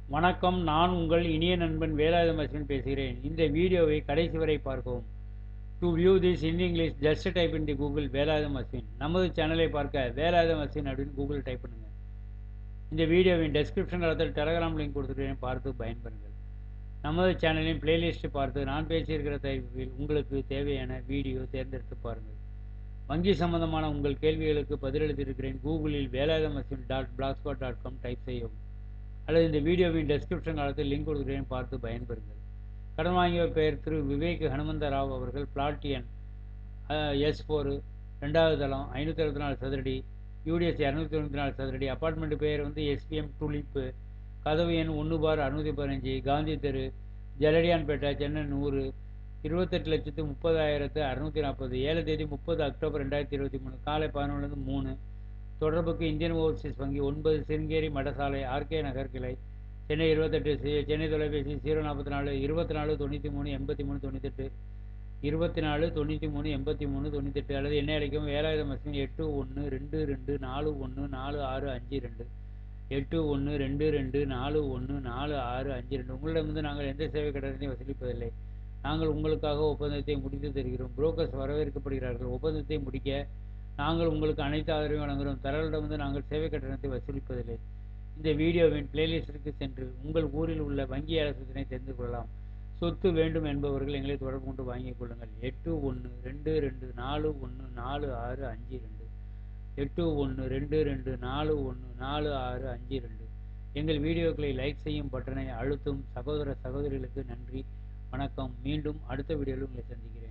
வணக்கம் நான் உங்கள் இனிய நண்பன் வேலாயுதம் அஸ்வின் பேசுகிறேன் இந்த வீடியோவை கடைசி வரை பார்க்கவும் to view this in English just type in the Google Velayudham Ashwin நமது சேனலை பார்க்க வேலாயுதம் அஸ்வின் அப்படின்னு கூகுள் டைப் பண்ணுங்கள் இந்த வீடியோவின் டெஸ்கிரிப்ஷன் காலத்தில் டெலகிராம் லிங்க் கொடுத்துருக்கேன் பார்த்து பயன்பெறுங்கள் நமது சேனலின் பிளேலிஸ்ட் பார்த்து நான் பேசியிருக்கிற தலைப்பில் உங்களுக்கு தேவையான வீடியோ தேர்ந்தெடுத்து பாருங்கள் வங்கி சம்பந்தமான உங்கள் கேள்விகளுக்கு பதிலளித்திருக்கிறேன் கூகுளில் Velayudham Ashwin dot blogspot dot com type செய்யவும் அல்லது இந்த வீடியோவின் டெஸ்கிரிப்ஷன் காலத்தில் லிங்க் கொடுக்குறேன் பார்த்து பயன்பெறுங்கள் கடன் வாங்கியவர் பெயர் திரு விவேக் ஹனுமந்த ராவ் அவர்கள் பிளாட் எண் எஸ் ஃபோரு ரெண்டாவது தளம் ஐநூற்றி அறுபத்தி நாலு சதுரடி யூடிஎஸ் இரநூத்தி தொண்ணூற்றி நாலு சதுரடி அப்பார்ட்மெண்ட் பேர் வந்து எஸ்பிஎம் டூலிப்பு கதவு எண் ஒன்று பார் அறுநூற்றி பதினஞ்சு காந்தி தெரு ஜலடியான்பேட்டை சென்னை நூறு இருபத்தெட்டு லட்சத்து முப்பதாயிரத்து அறுநூற்றி நாற்பது ஏழு தேதி முப்பது அக்டோபர் ரெண்டாயிரத்தி இருபத்தி மூணு காலை பதினொன்றுலேருந்து மூணு தொடர்புக்கு இந்தியன் ஓவர்சீஸ் வங்கி ஒன்பது சிருங்கேரி மடசாலை ஆர்கே நகர் கிளை சென்னை இருபத்தெட்டு சி- சென்னை தொலைபேசி ஜீரோ நாற்பத்தி நாலு இருபத்தி நாலு தொண்ணூற்றி மூணு எண்பத்தி மூணு தொண்ணூத்தெட்டு இருபத்தி நாலு தொண்ணூற்றி மூணு எண்பத்தி மூணு தொண்ணூத்தெட்டு அல்லது என்ன அழைக்கும் வேலாயுதம் அஸ்வின் எட்டு ஒன்று ரெண்டு ரெண்டு நாலு ஒன்று நாலு ஆறு அஞ்சு ரெண்டு எட்டு ஒன்று ரெண்டு ரெண்டு நாலு ஒன்று நாலு ஆறு அஞ்சு ரெண்டு உங்களிடமிருந்து நாங்கள் எந்த சேவை கட்டணத்தையும் வசூலிப்பதில்லை நாங்கள் உங்களுக்காக ஒப்பந்தத்தை முடித்து தருகிறோம் புரோக்கர்ஸ் வரவேற்கப்படுகிறார்கள் ஒப்பந்தத்தை முடிக்க நாங்கள் உங்களுக்கு அனைத்து ஆதரவையும் வழங்குகிறோம் தரகளிடமிருந்து நாங்கள் சேவை கட்டணத்தை வசூலிப்பதில்லை இந்த வீடியோவின் பிளேலிஸ்டிற்கு சென்று உங்கள் ஊரில் உள்ள வங்கி அலசத்தினை தெரிந்து கொள்ளலாம் சொத்து வேண்டும் என்பவர்கள் எங்களை தொடர்பு கொண்டு வாங்கிக் கொள்ளுங்கள் எட்டு ஒன்று ரெண்டு ரெண்டு நாலு ஒன்று நாலு ஆறு அஞ்சு ரெண்டு எட்டு ஒன்று ரெண்டு ரெண்டு நாலு ஒன்று நாலு ஆறு அஞ்சு ரெண்டு எங்கள் வீடியோக்களை லைக் செய்யும் பட்டனை அழுத்தும் சகோதர சகோதரிகளுக்கு நன்றி வணக்கம் மீண்டும் அடுத்த வீடியோவில் உங்களை சந்திக்கிறேன்